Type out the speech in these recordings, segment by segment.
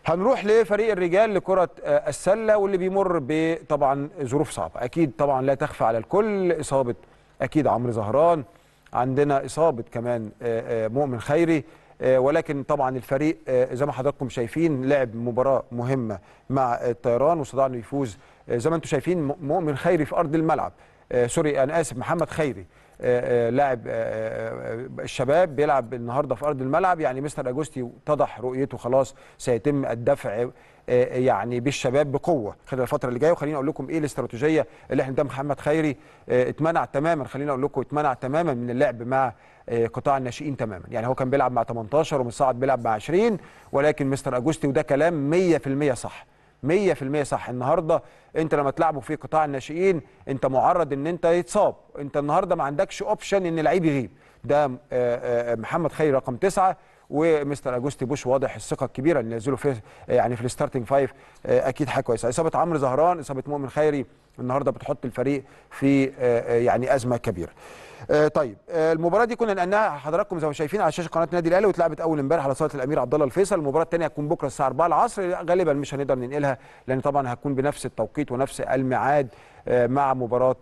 هنروح لفريق الرجال لكرة آه، السلة واللي بيمر بطبعا ظروف صعبة أكيد طبعا لا تخفى على الكل إصابة أكيد عمرو زهران عندنا إصابة كمان آه، آه، مؤمن خيري آه، ولكن طبعا الفريق آه، زي ما حضراتكم شايفين لعب مباراة مهمة مع الطيران واستطاع انه يفوز آه، زي ما انتم شايفين م- مؤمن خيري في أرض الملعب آه، سوري أنا آسف محمد خيري آه، آه، لاعب آه، آه، آه، الشباب بيلعب النهارده في ارض الملعب يعني مستر اجوستي اتضح رؤيته خلاص سيتم الدفع آه، يعني بالشباب بقوه خلال الفتره اللي جايه وخليني اقول لكم ايه الاستراتيجيه اللي احنا ده محمد خيري آه، اتمنع تماما خليني اقول لكم اتمنع تماما من اللعب مع آه، قطاع الناشئين تماما يعني هو كان بيلعب مع 18 ومصعد بيلعب مع 20 ولكن مستر اجوستي وده كلام 100% صح 100% صح النهارده انت لما تلعبه في قطاع الناشئين انت معرض ان انت يتصاب انت النهارده ما عندكش اوبشن ان لعيب يغيب ده آه، آه، محمد خيري رقم تسعة ومستر اجوستي بوش واضح الثقه الكبيره اللي نزلوا فيه يعني في الستارتنج فايف آه، اكيد حاجه كويسه اصابه عمرو زهران اصابه مؤمن خيري النهارده بتحط الفريق في آه، آه، يعني ازمه كبيره آه، طيب آه، المباراه دي كنا نقلناها حضراتكم زي ما شايفين على شاشه قناه النادي الاهلي واتلعبت اول امبارح على صاله الامير عبد الله الفيصل المباراه الثانيه هتكون بكره الساعه 4 العصر غالبا مش هنقدر ننقلها لان طبعا هتكون بنفس التوقيت ونفس الميعاد آه، مع مباراه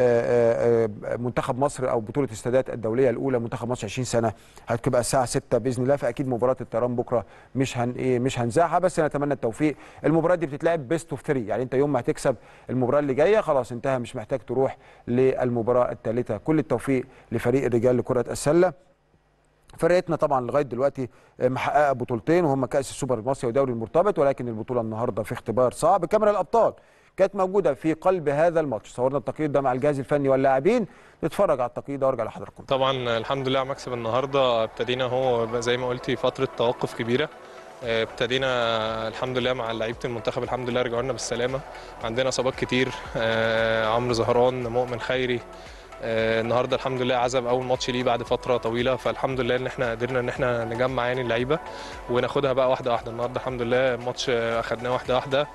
آه، آه، منتخب مصر او بطوله السادات الدوليه الاولى منتخب مصر 20 سنه هتبقى الساعه 6 باذن الله فاكيد مباراه الطيران بكره مش هن ايه مش هنزعها بس نتمنى التوفيق المباراه دي بتتلعب بيست اوف 3 يعني انت يوم ما هتكسب المباراه اللي جايه خلاص انتهى مش محتاج تروح للمباراه الثالثه كل التوفيق لفريق الرجال لكره السله فرقتنا طبعا لغايه دلوقتي محققه بطولتين وهم كاس السوبر المصري ودوري المرتبط ولكن البطوله النهارده في اختبار صعب كاميرا الابطال كانت موجوده في قلب هذا الماتش صورنا التقرير ده مع الجهاز الفني واللاعبين نتفرج على التقرير ده وارجع لحضراتكم طبعا الحمد لله على مكسب النهارده ابتدينا هو زي ما قلتي فتره توقف كبيره اه، ابتدينا الحمد لله مع لعيبه المنتخب الحمد لله رجعوا لنا بالسلامه عندنا اصابات كتير اه، عمرو زهران مؤمن خيري اه، النهارده الحمد لله عزب اول ماتش ليه بعد فتره طويله فالحمد لله ان احنا قدرنا ان احنا نجمع يعني اللعيبه وناخدها بقى واحده واحده النهارده الحمد لله الماتش اه، اخدناه واحده واحده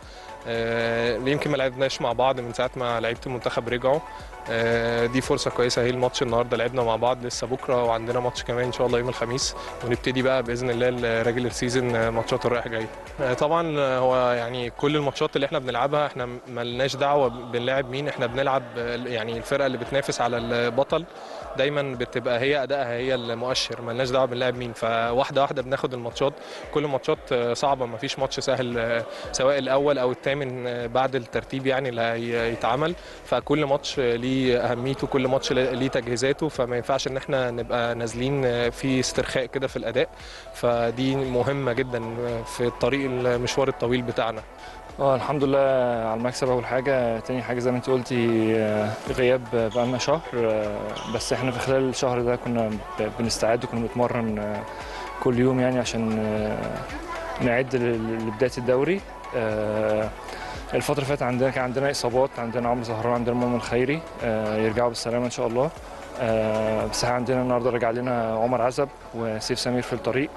اه، يمكن ما لعبناش مع بعض من ساعه ما لعيبه المنتخب رجعوا آه، دي فرصه كويسه هي الماتش النهارده لعبنا مع بعض لسه بكره وعندنا ماتش كمان ان شاء الله يوم الخميس ونبتدي بقى باذن الله الريجلر سيزون آه، ماتشات الرايح جاي آه، طبعا آه، هو يعني كل الماتشات اللي احنا بنلعبها احنا ملناش دعوه بنلعب مين احنا بنلعب آه، يعني الفرقه اللي بتنافس على البطل دايما بتبقى هي ادائها هي المؤشر ملناش دعوه بنلعب مين فواحده واحده بناخد الماتشات كل الماتشات آه، صعبه ما فيش ماتش سهل آه، سواء الاول او الثامن آه، بعد الترتيب يعني اللي هيتعمل فكل ماتش آه، ليه اهميته كل ماتش ليه تجهيزاته فما ينفعش ان احنا نبقى نازلين آه، في استرخاء كده في الاداء فدي مهمه جدا آه، في الطريق المشوار الطويل بتاعنا اه الحمد لله على المكسب اول حاجه تاني حاجه زي ما انت قلتي آه، غياب بقالنا شهر آه، بس احنا في خلال الشهر ده كنا ب- بنستعد وكنا بنتمرن آه، كل يوم يعني عشان آه، نعد ل- لبدايه الدوري آه، الفتره اللي فاتت عندنا كان عندنا اصابات عندنا عمرو زهران عندنا مؤمن خيري آه، يرجعوا بالسلامه ان شاء الله آه، بس احنا عندنا النهارده رجع لنا عمر عزب وسيف سمير في الطريق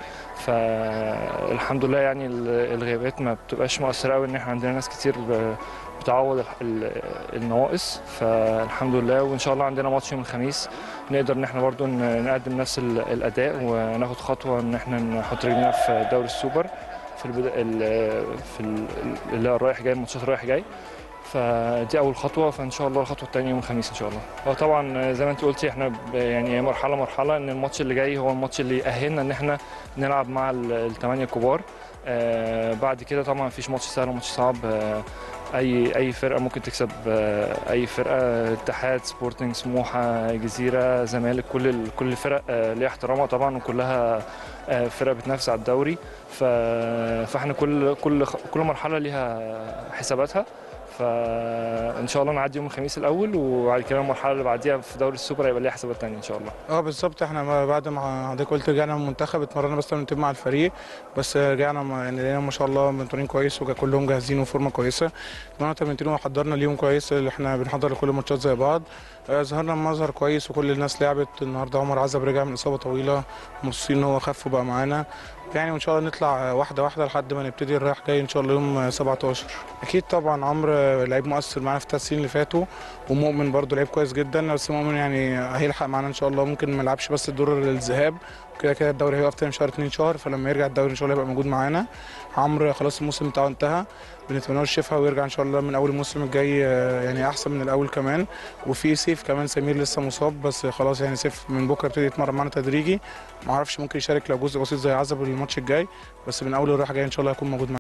فالحمد لله يعني ال- الغيابات ما بتبقاش مؤثره قوي ان احنا عندنا ناس كتير ب- بتعوض ال- ال- النواقص فالحمد لله وان شاء الله عندنا ماتش يوم الخميس نقدر ان احنا برضو ن- نقدم نفس ال- الاداء وناخد خطوه ان احنا نحط رجلنا في دوري السوبر في البدا... ال- في ال- اللي هو الرايح جاي الماتشات الرايح جاي فدي اول خطوه فان شاء الله الخطوه الثانيه يوم الخميس ان شاء الله هو طبعا زي ما انت قلتي احنا ب- يعني مرحله مرحله ان الماتش اللي جاي هو الماتش اللي يأهلنا ان احنا نلعب مع ال- الثمانيه الكبار آه بعد كده طبعا مفيش ماتش سهل وماتش صعب آه اي اي فرقه ممكن تكسب آه اي فرقه اتحاد سبورتنج سموحه جزيره زمالك كل ال- كل الفرق آه ليها احترامها طبعا وكلها آه فرق بتنافس على الدوري ف- فاحنا كل كل كل مرحله ليها حساباتها فان شاء الله نعدي يوم الخميس الاول وبعد كده المرحله اللي بعديها في دوري السوبر هيبقى ليها حسابات تانية ان شاء الله اه بالظبط احنا ما- بعد ما حضرتك قلت رجعنا من المنتخب اتمرنا بس تمرين مع الفريق بس رجعنا ما- يعني لقينا ما شاء الله متمرين كويس وكلهم جاهزين وفورمه كويسه اتمرنا تمرينتين وحضرنا ليهم كويس اللي احنا بنحضر لكل الماتشات زي بعض آه، ظهرنا بمظهر كويس وكل الناس لعبت النهارده عمر عزب رجع من اصابه طويله مبسوطين ان هو خف وبقى معانا يعني وان شاء الله نطلع واحده واحده لحد ما نبتدي الرايح جاي ان شاء الله يوم 17 اكيد طبعا عمرو لعيب مؤثر معانا في الثلاث سنين اللي فاتوا ومؤمن برضو لعيب كويس جدا بس مؤمن يعني هيلحق معانا ان شاء الله ممكن ما يلعبش بس الدور الذهاب كده كده الدوري هيقف تاني شهر اتنين شهر فلما يرجع الدوري ان شاء الله هيبقى موجود معانا عمرو خلاص الموسم بتاعه انتهى بنتمنى له الشفاء ويرجع ان شاء الله من اول الموسم الجاي آه، يعني احسن من الاول كمان وفي سيف كمان سمير لسه مصاب بس خلاص يعني سيف من بكره ابتدي يتمرن معانا تدريجي ما اعرفش ممكن يشارك لو جزء بسيط زي عزب الماتش الجاي بس من اول الراحه جاي ان شاء الله هيكون موجود معانا